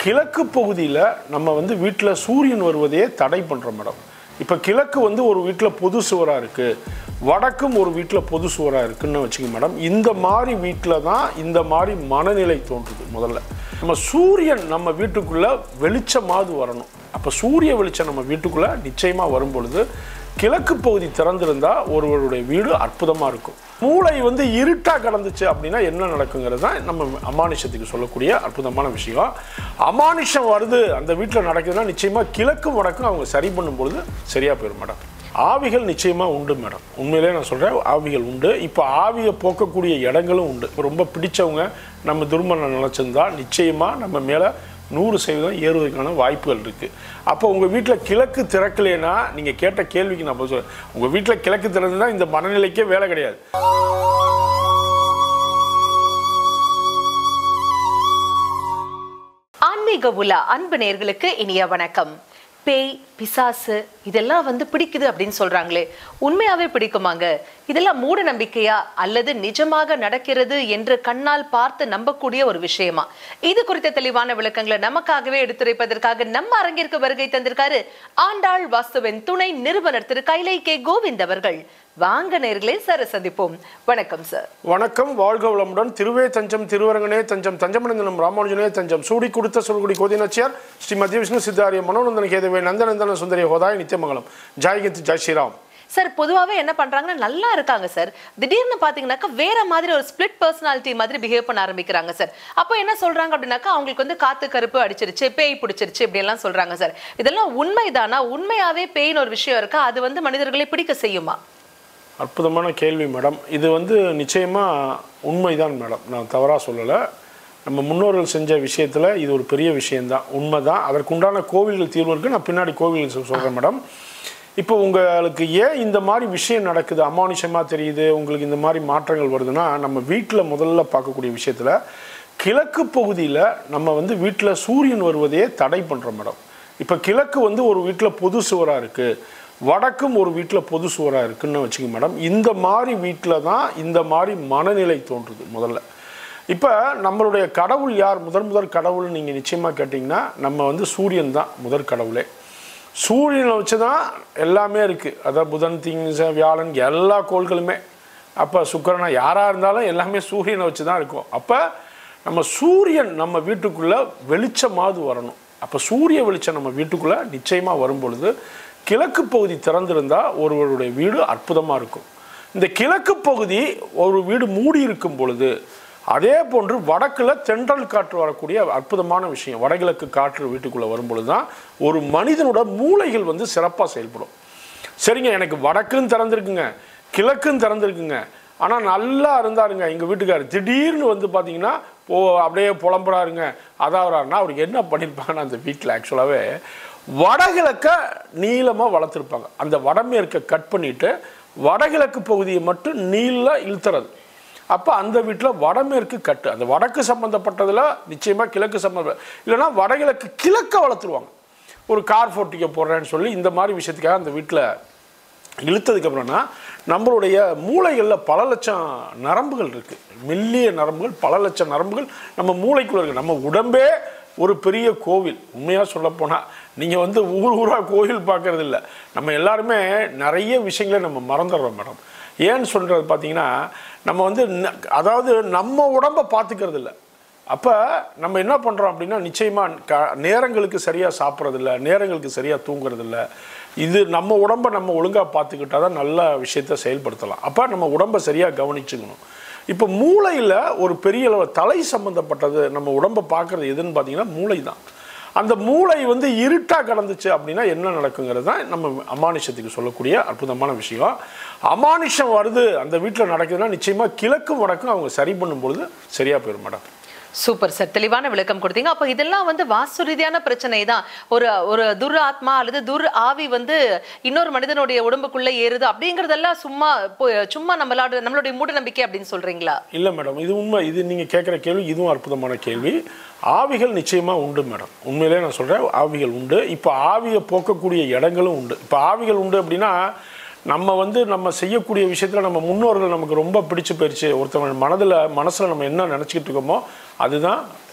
கிழக்கு பகுதியில் நம்ம வந்து வீட்டில் சூரியன் வருவதையே தடை பண்ணுறோம் மேடம் இப்போ கிழக்கு வந்து ஒரு வீட்டில் பொது சுவராக இருக்குது வடக்கும் ஒரு வீட்டில் பொது சுவராக இருக்குன்னு வச்சுக்கோங்க மேடம் இந்த மாதிரி வீட்டில் தான் இந்த மாதிரி மனநிலை தோன்றுது முதல்ல நம்ம சூரியன் நம்ம வீட்டுக்குள்ளே வெளிச்சமாவது வரணும் அப்போ சூரிய வெளிச்சம் நம்ம வீட்டுக்குள்ளே நிச்சயமாக வரும் பொழுது கிழக்கு பகுதி திறந்திருந்தா ஒருவருடைய வீடு அற்புதமாக இருக்கும் மூளை வந்து இருட்டா கடந்துச்சு அப்படின்னா என்ன நடக்குங்கிறது தான் நம்ம அமானுஷத்துக்கு சொல்லக்கூடிய அற்புதமான விஷயம் அமானுஷம் வருது அந்த வீட்டில் நடக்குதுன்னா நிச்சயமாக கிழக்கும் வடக்கும் அவங்க சரி பண்ணும் பொழுது சரியாக போயிடும் மேடம் ஆவிகள் நிச்சயமாக உண்டு மேடம் உண்மையிலே நான் சொல்கிறேன் ஆவிகள் உண்டு இப்போ ஆவியை போக்கக்கூடிய இடங்களும் உண்டு இப்போ ரொம்ப பிடிச்சவங்க நம்ம துர்மணம் நினச்சிருந்தா நிச்சயமாக நம்ம மேலே நூறு சதவீதம் ஏறுவதற்கான வாய்ப்புகள் இருக்குது அப்போ உங்கள் வீட்டில் கிழக்கு திறக்கலைன்னா நீங்கள் கேட்ட கேள்விக்கு நான் பதில் சொல்றேன் உங்கள் வீட்டில் கிழக்கு திறந்துன்னா இந்த மனநிலைக்கே வேலை கிடையாது ஆன்மீக உலா அன்பு நேர்களுக்கு இனிய வணக்கம் பேய் பிசாசு இதெல்லாம் வந்து பிடிக்குது அப்படின்னு சொல்றாங்களே உண்மையாவே பிடிக்குமாங்க இதெல்லாம் மூட நம்பிக்கையா அல்லது நிஜமாக நடக்கிறது என்று கண்ணால் பார்த்து நம்பக்கூடிய ஒரு விஷயமா இது குறித்த தெளிவான விளக்கங்களை நமக்காகவே எடுத்துரைப்பதற்காக நம்ம அரங்கிற்கு வருகை தந்திருக்காரு ஆண்டாள் வாஸ்துவின் துணை நிறுவனர் திரு கைலை கே கோவிந்த் அவர்கள் வாங்க நேர்களே சார் சந்திப்போம் வணக்கம் சார் வணக்கம் வாழ்க வளமுடன் திருவே தஞ்சம் திருவரங்கனே தஞ்சம் தஞ்சமனந்தனம் ராமானுஜனே தஞ்சம் சூடி கொடுத்த சொல்குடி கோதினாச்சியார் ஸ்ரீ மத்திய விஷ்ணு சித்தாரிய மனோநந்தன கேதவே நந்தநந்தன சுந்தரிய ஹோதாய் நித்தியமங்கலம் ஜாய்கித் ஜாய் ஸ்ரீராம் சார் பொதுவாகவே என்ன பண்றாங்கன்னா நல்லா இருக்காங்க சார் திடீர்னு பாத்தீங்கன்னாக்கா வேற மாதிரி ஒரு ஸ்பிளிட் பர்சனாலிட்டி மாதிரி பிஹேவ் பண்ண ஆரம்பிக்கிறாங்க சார் அப்போ என்ன சொல்றாங்க அப்படின்னாக்கா அவங்களுக்கு வந்து காத்து கருப்பு அடிச்சிருச்சு பேய் பிடிச்சிருச்சு இப்படி எல்லாம் சொல்றாங்க சார் இதெல்லாம் உண்மைதானா உண்மையாவே பேய்னு ஒரு விஷயம் இருக்கா அது வந்து மனிதர்களை பிடிக்க செய்யுமா அற்புதமான கேள்வி மேடம் இது வந்து நிச்சயமாக உண்மைதான் மேடம் நான் தவறாக சொல்லலை நம்ம முன்னோர்கள் செஞ்ச விஷயத்தில் இது ஒரு பெரிய விஷயம்தான் உண்மை தான் அதற்குண்டான கோவில்கள் தீர்வு இருக்குது நான் பின்னாடி கோவில்கள் சொல்கிறேன் மேடம் இப்போ உங்களுக்கு ஏன் இந்த மாதிரி விஷயம் நடக்குது அமானுஷமாக தெரியுது உங்களுக்கு இந்த மாதிரி மாற்றங்கள் வருதுன்னா நம்ம வீட்டில் முதல்ல பார்க்கக்கூடிய விஷயத்தில் கிழக்கு பகுதியில் நம்ம வந்து வீட்டில் சூரியன் வருவதையே தடை பண்ணுறோம் மேடம் இப்போ கிழக்கு வந்து ஒரு வீட்டில் பொது சுவராக இருக்குது வடக்கும் ஒரு வீட்டில் பொது சுவராக இருக்குன்னு வச்சுக்கோங்க மேடம் இந்த மாதிரி வீட்டில் தான் இந்த மாதிரி மனநிலை தோன்றுது முதல்ல இப்போ நம்மளுடைய கடவுள் யார் முதல் முதல் கடவுள் நீங்கள் நிச்சயமாக கேட்டிங்கன்னா நம்ம வந்து சூரியன் தான் முதற் கடவுளே சூரியனை வச்சு தான் எல்லாமே இருக்குது அதாவது புதன் திங்ஸ் வியாழன் எல்லா கோள்களுமே அப்போ சுக்கரனா யாராக இருந்தாலும் எல்லாமே சூரியனை வச்சு தான் இருக்கும் அப்போ நம்ம சூரியன் நம்ம வீட்டுக்குள்ளே வெளிச்சமாவது வரணும் அப்போ சூரிய வெளிச்சம் நம்ம வீட்டுக்குள்ளே நிச்சயமாக வரும் பொழுது கிழக்கு பகுதி திறந்திருந்தால் ஒருவருடைய வீடு அற்புதமாக இருக்கும் இந்த கிழக்கு பகுதி ஒரு வீடு மூடி இருக்கும் பொழுது அதே போன்று வடக்கில் தென்றல் காற்று வரக்கூடிய அற்புதமான விஷயம் வடகிழக்கு காற்று வீட்டுக்குள்ளே வரும்பொழுது தான் ஒரு மனிதனோட மூளைகள் வந்து சிறப்பாக செயல்படும் சரிங்க எனக்கு வடக்கும் திறந்திருக்குங்க கிழக்கும் திறந்திருக்குங்க ஆனால் நல்லா இருந்தாருங்க எங்கள் வீட்டுக்காரர் திடீர்னு வந்து பார்த்தீங்கன்னா ஓ அப்படியே புலம்புறாருங்க அதாவறாருன்னா அவருக்கு என்ன பண்ணியிருப்பாங்கன்னா அந்த வீட்டில் ஆக்சுவலாகவே வடகிழக்க நீளமாக வளர்த்துருப்பாங்க அந்த வடமேற்கை கட் பண்ணிட்டு வடகிழக்கு பகுதியை மட்டும் நீள இழுத்துறது அப்போ அந்த வீட்டில் வடமேற்கு கட்டு அந்த வடக்கு சம்மந்தப்பட்டதில் நிச்சயமாக கிழக்கு சம்மந்த இல்லைன்னா வடகிழக்கு கிழக்க வளர்த்துருவாங்க ஒரு கார் ஃபோர்ட்டிக்க போடுறேன்னு சொல்லி இந்த மாதிரி விஷயத்துக்காக அந்த வீட்டில் இழுத்ததுக்கப்புறம்னா நம்மளுடைய மூளைகளில் பல லட்சம் நரம்புகள் இருக்குது மெல்லிய நரம்புகள் பல லட்சம் நரம்புகள் நம்ம மூளைக்குள்ளே இருக்குது நம்ம உடம்பே ஒரு பெரிய கோவில் உண்மையாக சொல்லப்போனால் நீங்கள் வந்து ஊர் ஊராக கோவில் பார்க்கறது இல்லை நம்ம எல்லாருமே நிறைய விஷயங்களை நம்ம மறந்துடுறோம் மேடம் ஏன்னு சொல்கிறது பார்த்தீங்கன்னா நம்ம வந்து ந- அதாவது நம்ம உடம்பை பார்த்துக்கிறது இல்லை அப்போ நம்ம என்ன பண்ணுறோம் அப்படின்னா நிச்சயமாக க நேரங்களுக்கு சரியாக சாப்பிட்றதில்ல நேரங்களுக்கு சரியாக தூங்குறதில்ல இது நம்ம உடம்பை நம்ம ஒழுங்காக பார்த்துக்கிட்டா தான் நல்ல விஷயத்தை செயல்படுத்தலாம் அப்போ நம்ம உடம்பை சரியாக கவனிச்சுக்கணும் இப்போ மூளையில் ஒரு பெரிய அளவு தலை சம்மந்தப்பட்டது நம்ம உடம்பை பார்க்குறது எதுன்னு பார்த்தீங்கன்னா மூளை தான் அந்த மூளை வந்து இருட்டாக கடந்துச்சு அப்படின்னா என்ன நடக்குங்கிறது தான் நம்ம அமானுஷத்துக்கு சொல்லக்கூடிய அற்புதமான விஷயம் அமானுஷம் வருது அந்த வீட்டில் நடக்குதுன்னா நிச்சயமாக கிழக்கும் வடக்கும் அவங்க சரி பண்ணும் பொழுது சரியாக போயிடும் மேடம் சூப்பர் சார் தெளிவான விளக்கம் கொடுத்தீங்க அப்ப இதெல்லாம் வந்து வாஸ்து ரீதியான பிரச்சனை தான் ஒரு ஒரு துர் ஆத்மா அல்லது துர் ஆவி வந்து இன்னொரு மனிதனுடைய உடம்புக்குள்ள ஏறுது அப்படிங்கறதெல்லாம் சும்மா போ- சும்மா நம்மளோட நம்மளுடைய மூட நம்பிக்கை அப்படின்னு சொல்றீங்களா இல்லை மேடம் இது உண்மை இது நீங்கள் கேட்குற கேள்வி இதுவும் அற்புதமான கேள்வி ஆவிகள் நிச்சயமாக உண்டு மேடம் உண்மையிலே நான் சொல்கிறேன் ஆவிகள் உண்டு இப்போ ஆவியை போக்கக்கூடிய இடங்களும் உண்டு இப்போ ஆவிகள் உண்டு அப்படின்னா நம்ம வந்து நம்ம செய்யக்கூடிய விஷயத்தில் நம்ம முன்னோர்கள் நமக்கு ரொம்ப பிடிச்சு போயிடுச்சு ஒருத்தவங்க மனதில் மனசில் நம்ம என்ன நினச்சிக்கிட்டு இருக்கோமோ அதுதான்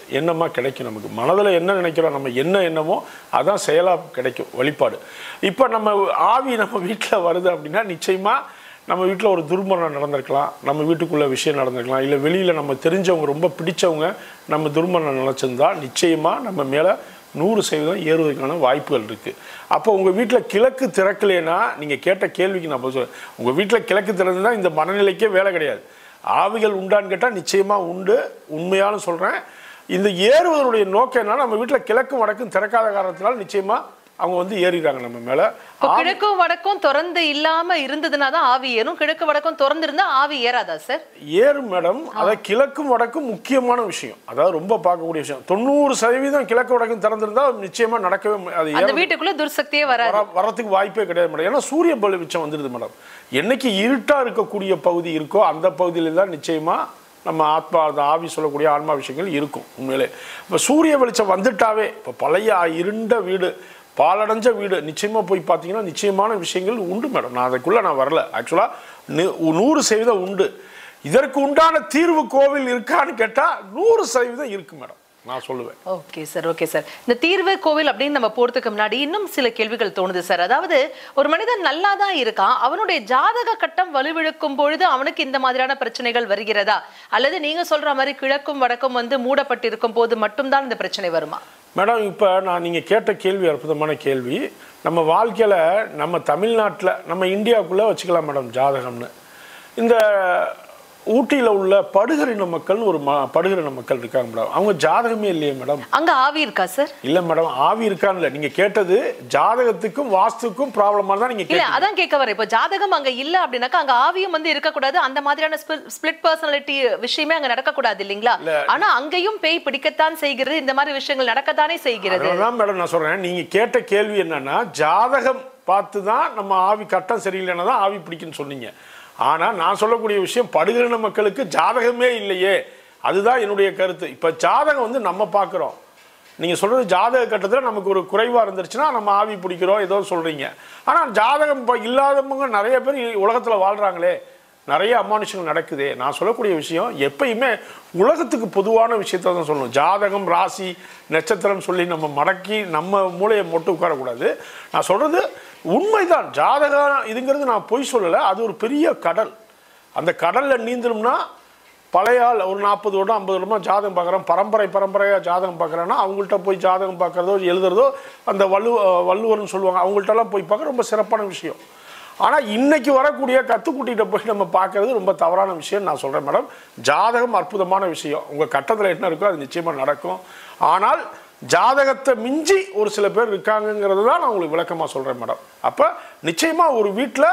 என்னமா கிடைக்கும் நமக்கு மனதில் என்ன நினைக்கிறோம் நம்ம என்ன என்னமோ அதான் செயலாக கிடைக்கும் வழிபாடு இப்போ நம்ம ஆவி நம்ம வீட்டில் வருது அப்படின்னா நிச்சயமாக நம்ம வீட்டில் ஒரு துர்மரணம் நடந்திருக்கலாம் நம்ம வீட்டுக்குள்ளே விஷயம் நடந்திருக்கலாம் இல்லை வெளியில் நம்ம தெரிஞ்சவங்க ரொம்ப பிடிச்சவங்க நம்ம துர்மரணம் நினச்சிருந்தா நிச்சயமாக நம்ம மேலே நூறு சதவீதம் ஏறுவதற்கான வாய்ப்புகள் இருக்குது அப்போ உங்கள் வீட்டில் கிழக்கு திறக்கலைன்னா நீங்கள் கேட்ட கேள்விக்கு நான் பதில் சொல்றேன் உங்கள் வீட்டில் கிழக்கு திறந்துன்னா இந்த மனநிலைக்கே வேலை கிடையாது ஆவிகள் உண்டான்னு கேட்டால் நிச்சயமாக உண்டு உண்மையான சொல்கிறேன் இந்த ஏறுவதனுடைய நோக்கம் என்னன்னா நம்ம வீட்டில் கிழக்கும் வடக்கும் திறக்காத காரணத்தினால நிச்சயமாக அவங்க வந்து ஏறிடுறாங்க நம்ம மேலே இப்போ கிழக்கும் வடக்கும் திறந்து இல்லாம இருந்ததுன்னா தான் ஆவி ஏறும் கிழக்கு வடக்கும் திறந்து இருந்தா ஆவி ஏறாதா சார் ஏறும் மேடம் அதாவது கிழக்கும் வடக்கும் முக்கியமான விஷயம் அதாவது ரொம்ப பார்க்கக்கூடிய விஷயம் தொண்ணூறு சதவீதம் கிழக்கு வடக்கும் திறந்திருந்தா நிச்சயமா நடக்கவே மு- அது அந்த ஏற வீட்டுக்குள்ள துர்சக்தியே வராது வர- வரத்துக்கு வாய்ப்பே கிடையாது மேடம் ஏன்னா சூரிய வெளிச்சம் வந்துடுது மேடம் என்னைக்கு இருட்டா இருக்கக்கூடிய பகுதி இருக்கோ அந்த பகுதியில தான் நிச்சயமா நம்ம ஆத்மா அந்த ஆவி சொல்லக்கூடிய ஆன்மா விஷயங்கள் இருக்கும் உண்மையிலே இப்போ சூரிய வெளிச்சம் வந்துட்டாவே இப்போ பழைய இருண்ட வீடு பாலடைஞ்ச வீடு நிச்சயமா போய் பார்த்தீங்கன்னா நிச்சயமான விஷயங்கள் உண்டு மேடம் நான் அதுக்குள்ள நான் வரல ஆக்சுவலாக நூறு சதவீதம் உண்டு இதற்கு உண்டான தீர்வு கோவில் இருக்கான்னு கேட்டால் நூறு சதவீதம் இருக்கு மேடம் நான் சொல்லுவேன் ஓகே சார் ஓகே சார் இந்த தீர்வு கோவில் அப்படின்னு நம்ம போறதுக்கு முன்னாடி இன்னும் சில கேள்விகள் தோணுது சார் அதாவது ஒரு மனிதன் நல்லா தான் இருக்கான் அவனுடைய ஜாதக கட்டம் வலுவிழுக்கும் பொழுது அவனுக்கு இந்த மாதிரியான பிரச்சனைகள் வருகிறதா அல்லது நீங்க சொல்ற மாதிரி கிழக்கும் வடக்கும் வந்து மூடப்பட்டிருக்கும் போது மட்டும்தான் இந்த பிரச்சனை வருமா மேடம் இப்போ நான் நீங்கள் கேட்ட கேள்வி அற்புதமான கேள்வி நம்ம வாழ்க்கையில் நம்ம தமிழ்நாட்டில் நம்ம இந்தியாவுக்குள்ளே வச்சுக்கலாம் மேடம் ஜாதகம்னு இந்த ஊட்டியில் உள்ள படுகரின மக்கள்னு ஒரு ம படுகரின மக்கள் இருக்காங்க மேடம் அவங்க ஜாதகமே இல்லையே மேடம் அங்க ஆவி இருக்கா சார் இல்லை மேடம் ஆவி இருக்கான்னு இல்லை நீங்கள் கேட்டது ஜாதகத்துக்கும் வாஸ்துக்கும் ப்ராப்ளமாக தான் நீங்கள் இல்ல கேட்டீங்க அதான் கேட்க வரேன் இப்போ ஜாதகம் அங்க இல்ல அப்படின்னாக்கா அங்க ஆவியும் வந்து இருக்கக்கூடாது அந்த மாதிரியான ஸ்பிளிட் பர்சனாலிட்டி விஷயமே அங்க நடக்கக்கூடாது இல்லைங்களா ஆனா அங்கேயும் பேய் பிடிக்கத்தான் செய்கிறது இந்த மாதிரி விஷயங்கள் நடக்கத்தானே செய்கிறது அதனால மேடம் நான் சொல்கிறேன் நீங்கள் கேட்ட கேள்வி என்னன்னா ஜாதகம் பார்த்து தான் நம்ம ஆவி கட்டம் சரியில்லைன்னா தான் ஆவி பிடிக்குன்னு சொன்னீங்க ஆனால் நான் சொல்லக்கூடிய விஷயம் படுகிற மக்களுக்கு ஜாதகமே இல்லையே அதுதான் என்னுடைய கருத்து இப்போ ஜாதகம் வந்து நம்ம பார்க்குறோம் நீங்கள் சொல்கிறது ஜாதக கட்டத்தில் நமக்கு ஒரு குறைவாக இருந்துருச்சுன்னா நம்ம ஆவி பிடிக்கிறோம் ஏதோ சொல்கிறீங்க ஆனால் ஜாதகம் இப்போ இல்லாதவங்க நிறைய பேர் உலகத்தில் வாழ்கிறாங்களே நிறைய அமானுஷங்கள் நடக்குதே நான் சொல்லக்கூடிய விஷயம் எப்பயுமே உலகத்துக்கு பொதுவான விஷயத்தை தான் சொல்லணும் ஜாதகம் ராசி நட்சத்திரம் சொல்லி நம்ம மடக்கி நம்ம மூளையை மட்டும் உட்காரக்கூடாது நான் சொல்கிறது உண்மைதான் ஜாதகம் இதுங்கிறது நான் பொய் சொல்லலை அது ஒரு பெரிய கடல் அந்த கடலில் நீந்தணும்னா பழைய ஆள் ஒரு நாற்பது வருடம் ஐம்பது வருடமா ஜாதகம் பார்க்குறோம் பரம்பரை பரம்பரையாக ஜாதகம் பார்க்குறேன்னா அவங்கள்ட்ட போய் ஜாதகம் பார்க்குறதோ எழுதுறதோ அந்த வல்லு வள்ளுவர்னு சொல்லுவாங்க அவங்கள்ட்டலாம் போய் பார்க்க ரொம்ப சிறப்பான விஷயம் ஆனால் இன்னைக்கு வரக்கூடிய கத்துக்குட்டிகிட்ட போய் நம்ம பார்க்கறது ரொம்ப தவறான விஷயம் நான் சொல்கிறேன் மேடம் ஜாதகம் அற்புதமான விஷயம் உங்கள் கட்டத்தில் என்ன இருக்கோ அது நிச்சயமாக நடக்கும் ஆனால் ஜாதகத்தை மிஞ்சி ஒரு சில பேர் இருக்காங்கங்கிறது தான் நான் உங்களுக்கு விளக்கமாக சொல்கிறேன் மேடம் அப்போ நிச்சயமாக ஒரு வீட்டில்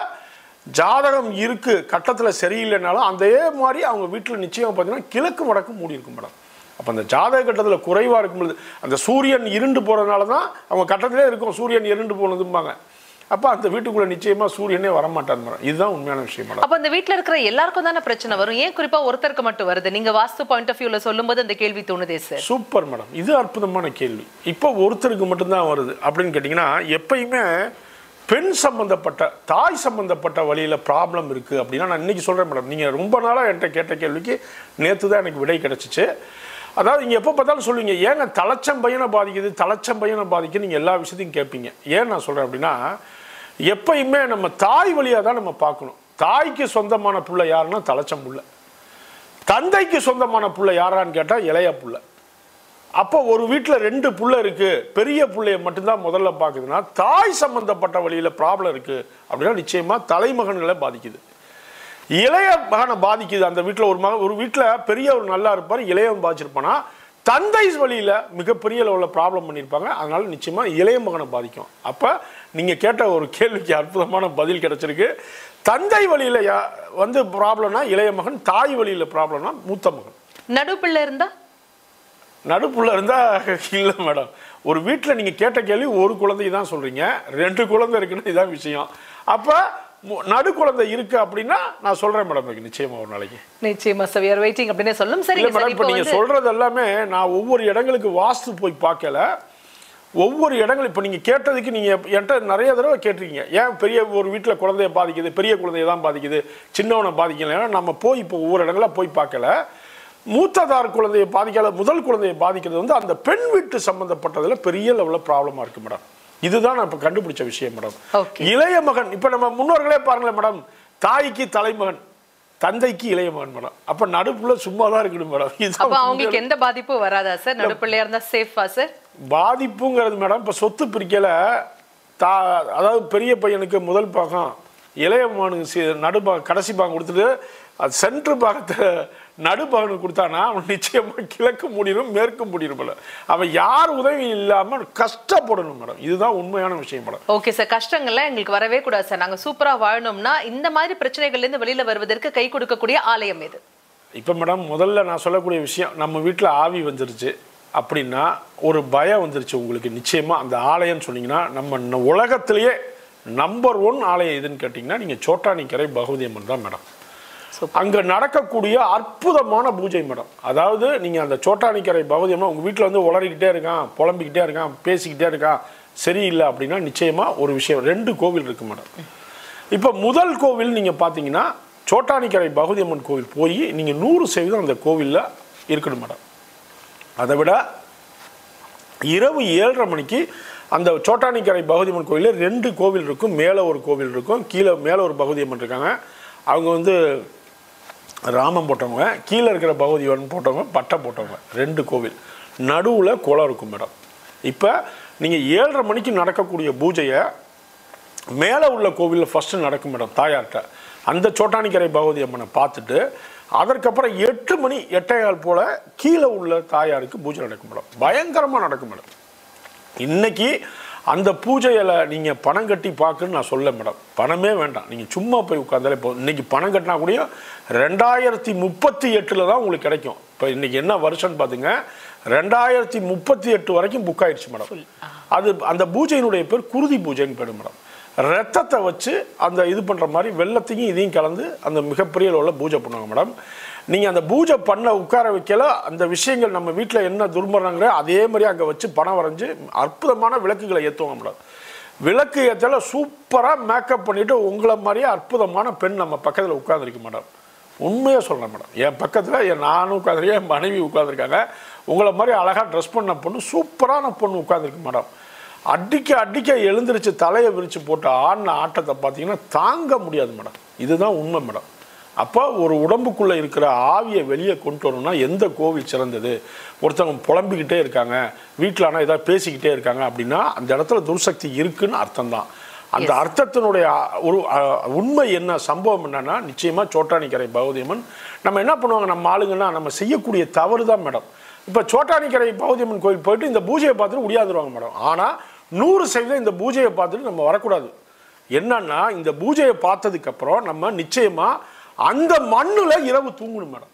ஜாதகம் இருக்கு கட்டத்தில் சரியில்லைனாலும் அதே மாதிரி அவங்க வீட்டில் நிச்சயம் பார்த்தீங்கன்னா கிழக்கு வடக்கு மூடி இருக்கும் மேடம் அப்போ அந்த ஜாதக கட்டத்தில் குறைவாக இருக்கும் பொழுது அந்த சூரியன் இருண்டு போகிறதுனால தான் அவங்க கட்டத்திலே இருக்கும் சூரியன் இருண்டு போனதும்பாங்க அப்போ அந்த வீட்டுக்குள்ளே நிச்சயமாக சூரியனே வரமாட்டார் மேடம் இதுதான் உண்மையான விஷயம் மேடம் அப்ப அந்த வீட்ல இருக்கிற எல்லாருக்கும் தானே பிரச்சனை வரும் ஏன் குறிப்பா ஒருத்தருக்கு மட்டும் வருது நீங்க வாஸ்து பாயிண்ட் ஆஃப் வியூல சொல்லும்போது அந்த கேள்வி தோணுதே சார் சூப்பர் மேடம் இது அற்புதமான கேள்வி இப்போ ஒருத்தருக்கு மட்டும்தான் வருது அப்படின்னு கேட்டிங்கன்னா எப்பயுமே பெண் சம்பந்தப்பட்ட தாய் சம்பந்தப்பட்ட வழியில் ப்ராப்ளம் இருக்குது அப்படின்னா நான் இன்னைக்கு சொல்கிறேன் மேடம் நீங்கள் ரொம்ப நாளாக என்கிட்ட கேட்ட கேள்விக்கு நேற்று தான் எனக்கு விடை கிடச்சிச்சு அதாவது நீங்கள் எப்போ பார்த்தாலும் சொல்லுவீங்க ஏங்க தலைச்சம் பையனை பாதிக்குது தலைச்சம் பையனை பாதிக்குது நீங்கள் எல்லா விஷயத்தையும் கேட்பீங்க ஏன் நான் சொல்கிறேன் அப்படின்னா எப்பயுமே நம்ம தாய் வழியாக தான் நம்ம பார்க்கணும் தாய்க்கு சொந்தமான புள்ள யாருன்னா தலைச்சம் புள்ள தந்தைக்கு சொந்தமான புள்ள யாரான்னு கேட்டால் இளைய புள்ள அப்போ ஒரு வீட்டில் ரெண்டு புள்ள இருக்கு பெரிய புள்ளைய மட்டும்தான் முதல்ல பார்க்குதுன்னா தாய் சம்பந்தப்பட்ட வழியில் ப்ராப்ளம் இருக்கு அப்படின்னா நிச்சயமா தலைமகன்களை பாதிக்குது இளைய மகனை பாதிக்குது அந்த வீட்டில் ஒரு மகன் ஒரு வீட்டில் பெரியவர் நல்லா இருப்பார் இளையவன் பாதிச்சிருப்பானா தந்தை வழியில் மிகப்பெரிய லெவலில் ப்ராப்ளம் பண்ணியிருப்பாங்க அதனால நிச்சயமா இளைய மகனை பாதிக்கும் அப்போ நீங்கள் கேட்ட ஒரு கேள்விக்கு அற்புதமான பதில் கிடைச்சிருக்கு தந்தை வழியில் யா- வந்து ப்ராப்ளம்னா இளைய மகன் தாய் வழியில் ப்ராப்ளம்னா மூத்த மகன் நடுப்புள்ள இருந்தா நடுப்புள்ள இருந்தா இல்லை மேடம் ஒரு வீட்டில் நீங்கள் கேட்ட கேள்வி ஒரு குழந்தை தான் சொல்றீங்க ரெண்டு குழந்தை இருக்குன்னு இதான் விஷயம் அப்போ நடு குழந்தை இருக்கு அப்படின்னா நான் சொல்றேன் மேடம் எனக்கு நிச்சயமா ஒரு நாளைக்கு நிச்சயமா சார் we are waiting அப்படின்னே சொல்லும் இல்லை சரிங்க மேடம் சார் இப்போ இப்போ நீங்கள் வந்து சொல்றது எல்லாமே நான் ஒவ்வொரு இடங்களுக்கு வாஸ்து போய் பார்க்கல ஒவ்வொரு இடங்கள் இப்போ நீங்கள் கேட்டதுக்கு நீங்கள் என்கிட்ட நிறைய தடவை கேட்டிருக்கீங்க ஏன் பெரிய ஒரு வீட்டில் குழந்தைய பாதிக்குது பெரிய குழந்தைய தான் பாதிக்குது சின்னவனை பாதிக்கல ஏன்னா நம்ம போய் இப்போ ஒவ்வொரு இடங்களா போய் பார்க்கல மூத்ததார் குழந்தையை பாதிக்காத முதல் குழந்தையை பாதிக்கிறது வந்து அந்த பெண் வீட்டு சம்பந்தப்பட்டதுல பெரிய லெவலில் ப்ராப்ளமா இருக்கு மேடம் இதுதான் நான் இப்போ கண்டுபிடிச்ச விஷயம் மேடம் Okay. இளைய மகன் இப்போ நம்ம முன்னோர்களே பாருங்களேன் மேடம் தாய்க்கு தலைமகன் தந்தைக்கு இளைய மகன் மேடம் அப்ப நடுப்புல சும்மா தான் இருக்கணும் மேடம் அப்ப இதுதான் அவங்களுக்கு எந்த பாதிப்பும் வராதா சார் நடுப்பிள்ளையா இருந்தா சேஃபா சார் பாதிப்புங்கிறது மேடம் இப்போ சொத்து பிரிக்கல தா அதாவது பெரிய பையனுக்கு முதல் பாகம் இளைய மகனுக்கு சி- நடுபாகம் கடைசி பாகம் கொடுத்துட்டு அது சென்ட்ரு பாகத்தை நடுபாகனுக்கு கொடுத்தானா அவன் நிச்சயமா கிழக்கு முடியும் மேற்கு முடியும் மேடம் அவன் யார் உதவி இல்லாம கஷ்டப்படணும் மேடம் இதுதான் உண்மையான விஷயம் மேடம் ஓகே சார் கஷ்டங்கள்லாம் எங்களுக்கு வரவே கூடாது சார் நாங்க சூப்பரா வாழணும்னா இந்த மாதிரி பிரச்சனைகள்ல இருந்து வெளியில வருவதற்கு கை கொடுக்கக்கூடிய ஆலயம் இது இப்போ மேடம் முதல்ல நான் சொல்லக்கூடிய விஷயம் நம்ம வீட்டில் ஆவி வந்துருச்சு அப்படின்னா ஒரு பயம் வந்துருச்சு உங்களுக்கு நிச்சயமா அந்த ஆலயம்னு சொன்னீங்கன்னா நம்ம ந- உலகத்திலேயே நம்பர் ஒன் ஆலயம் எதுன்னு கேட்டிங்கன்னா நீங்கள் சோட்டானிக்கரை பகவதி அம்மன் தான் மேடம் அங்கே நடக்கக்கூடிய அற்புதமான பூஜை மேடம் அதாவது நீங்கள் அந்த சோட்டானிக்கரை பகவதி அம்மன் உங்கள் வீட்டில் வந்து உளறிக்கிட்டே இருக்கான் புலம்பிக்கிட்டே இருக்கான் பேசிக்கிட்டே இருக்கான் சரியில்லை அப்படின்னா நிச்சயமாக ஒரு விஷயம் ரெண்டு கோவில் இருக்கு மேடம் இப்போ முதல் கோவில் நீங்கள் பார்த்தீங்கன்னா சோட்டானிக்கரை பகவதி அம்மன் கோவில் போய் நீங்கள் நூறு சதவீதம் அந்த கோவிலில் இருக்கணும் மேடம் அதை விட இரவு ஏழரை மணிக்கு அந்த சோட்டானிக்கரை பகவதி அம்மன் கோயிலில் ரெண்டு கோவில் இருக்கும் மேலே ஒரு கோவில் இருக்கும் கீழே மேலே ஒரு பகவதி அம்மன் இருக்காங்க அவங்க வந்து ராமம் போட்டவங்க கீழே இருக்கிற பகவதி அம்மன் போட்டவங்க பட்டை போட்டவங்க ரெண்டு கோவில் நடுவில் குளம் இருக்கும் மேடம் இப்போ நீங்கள் ஏழரை மணிக்கு நடக்கக்கூடிய பூஜையை மேலே உள்ள கோவிலில் ஃபஸ்ட்டு நடக்கும் மேடம் தாயார்கிட்ட அந்த சோட்டானிக்கரை பகவதி அம்மனை பார்த்துட்டு அதற்கப்புறம் எட்டு மணி எட்டையால் போல கீழே உள்ள தாயாருக்கு பூஜை நடக்கும் மேடம் பயங்கரமாக நடக்கும் மேடம் இன்னைக்கு அந்த பூஜையில் நீங்கள் பணம் கட்டி பார்க்குன்னு நான் சொல்ல மேடம் பணமே வேண்டாம் நீங்கள் சும்மா போய் உட்காந்தாலே போதும் இன்னைக்கு பணம் கட்டினா கூட ரெண்டாயிரத்தி முப்பத்தி எட்டில் தான் உங்களுக்கு கிடைக்கும் இப்போ இன்னைக்கு என்ன வருஷம்னு பார்த்துங்க ரெண்டாயிரத்தி முப்பத்தி எட்டு வரைக்கும் புக் ஆயிடுச்சு மேடம் அது அந்த பூஜையினுடைய பேர் குருதி பூஜைன்னு பேர் மேடம் ரத்தத்தை வச்சு அந்த இது பண்ணுற மாதிரி வெள்ளத்தையும் இதையும் கலந்து அந்த மிகப்பெரிய அளவில் பூஜை பண்ணுவாங்க மேடம் நீங்கள் அந்த பூஜை பண்ண உட்கார வைக்கல அந்த விஷயங்கள் நம்ம வீட்டில் என்ன துர்மரணங்கிற அதே மாதிரி அங்கே வச்சு பணம் வரைஞ்சு அற்புதமான விளக்குகளை ஏற்றுவாங்க மேடம் விளக்கு ஏற்றல சூப்பராக மேக்கப் பண்ணிட்டு உங்களை மாதிரியே அற்புதமான பெண் நம்ம பக்கத்தில் உட்காந்துருக்கு மேடம் உண்மையாக சொல்கிறேன் மேடம் என் பக்கத்தில் என் நானும் உட்காந்துருக்கேன் என் மனைவி உட்காந்துருக்காங்க உங்களை மாதிரி அழகாக ட்ரெஸ் பண்ண பொண்ணு சூப்பரான பொண்ணு உட்காந்துருக்கு மேடம் அடிக்க அடிக்க எழுந்திருச்சு தலையை விரிச்சு போட்டு ஆடின ஆட்டத்தை பார்த்தீங்கன்னா தாங்க முடியாது மேடம் இதுதான் உண்மை மேடம் அப்போ ஒரு உடம்புக்குள்ளே இருக்கிற ஆவியை வெளியே கொண்டு வரணும்னா எந்த கோவில் சிறந்தது ஒருத்தவங்க புலம்பிக்கிட்டே இருக்காங்க வீட்டில் ஆனால் ஏதாவது பேசிக்கிட்டே இருக்காங்க அப்படின்னா அந்த இடத்துல துர்சக்தி இருக்குன்னு அர்த்தம் தான் அந்த அர்த்தத்தினுடைய அ- ஒரு அ, உண்மை என்ன சம்பவம் என்னன்னா நிச்சயமாக சோட்டானிக்கரை பகவதியம்மன் நம்ம என்ன பண்ணுவாங்க நம்ம ஆளுங்கன்னா நம்ம செய்யக்கூடிய தவறு தான் மேடம் இப்போ சோட்டானிக்கரை பகவதியம்மன் கோயில் போயிட்டு இந்த பூஜையை பார்த்துட்டு உடியாந்துருவாங்க மேடம் ஆனால் நூறு சதவீதம் இந்த பூஜையை பார்த்துட்டு நம்ம வரக்கூடாது என்னன்னா இந்த பூஜையை பார்த்ததுக்கு அப்புறம் நம்ம நிச்சயமா அந்த மண்ணுல இரவு தூங்கணும் மேடம்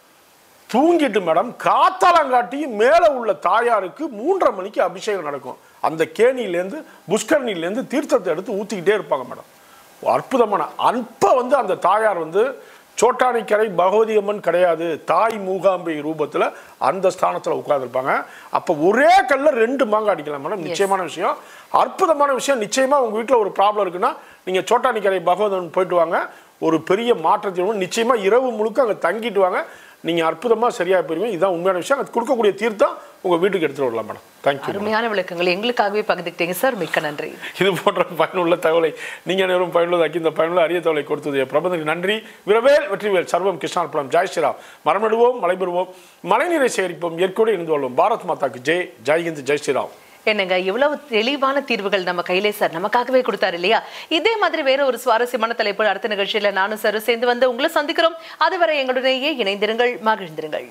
தூங்கிட்டு மேடம் காத்தாலங்காட்டியும் மேலே உள்ள தாயாருக்கு மூன்றரை மணிக்கு அபிஷேகம் நடக்கும் அந்த கேணியிலேருந்து புஷ்கரணிலேருந்து தீர்த்தத்தை எடுத்து ஊற்றிக்கிட்டே இருப்பாங்க மேடம் அற்புதமான அப்போ வந்து அந்த தாயார் வந்து சோட்டானிக்கரை பகவதி அம்மன் கிடையாது தாய் மூகாம்பை ரூபத்தில் அந்த ஸ்தானத்தில் உட்கார்ந்திருப்பாங்க அப்போ ஒரே கல்ல ரெண்டு மாங்காய் அடிக்கலாம் மேடம் நிச்சயமான விஷயம் அற்புதமான விஷயம் நிச்சயமாக உங்கள் வீட்டில் ஒரு ப்ராப்ளம் இருக்குன்னா நீங்கள் சோட்டானிக்கரை பகவதி அம்மன் போயிட்டு வாங்க ஒரு பெரிய மாற்றத்தை நிச்சயமாக இரவு முழுக்க அங்கே தங்கிட்டு வாங்க நீங்கள் அற்புதமாக சரியாக போயிருவீங்க இதுதான் உண்மையான விஷயம் அது கொடுக்கக்கூடிய தீர்த்தம் உங்கள் வீட்டுக்கு எடுத்துகிட்டு வரலாம் மேடம் தேங்க்யூ அருமையான விளக்கங்கள் எங்களுக்காகவே பகிர்ந்துக்கிட்டீங்க சார் மிக்க நன்றி இது போன்ற பயனுள்ள தகவலை நீங்கள் அனைவரும் பயனுள்ளதாக்கி இந்த பயனுள்ள அரிய தகவலை கொடுத்தது பிரபந்தனுக்கு நன்றி விரவேல் வெற்றிவேல் சர்வம் கிருஷ்ணார்பணம் ஜெய் ஸ்ரீராம் மரம் நடுவோம் மலை பெறுவோம் மழைநீரை சேகரிப்போம் இயற்கையோடு இருந்து வாழ்வோம் பாரத் மாதாக்கு ஜெய் ஜெய் ஹிந்த் ஜெய் ஸ்ரீராம் என்னங்க இவ்வளவு தெளிவான தீர்வுகள் நம்ம கையிலே சார் நமக்காகவே கொடுத்தாரு இல்லையா இதே மாதிரி வேற ஒரு சுவாரஸ்யமான தலைப்பு அடுத்த நிகழ்ச்சியில நானும் சார் சேர்ந்து வந்து உங்களை சந்திக்கிறோம் அதுவரை எங்களுடனேயே இணைந்திருங்கள் மகிழ்ந்திருங்கள்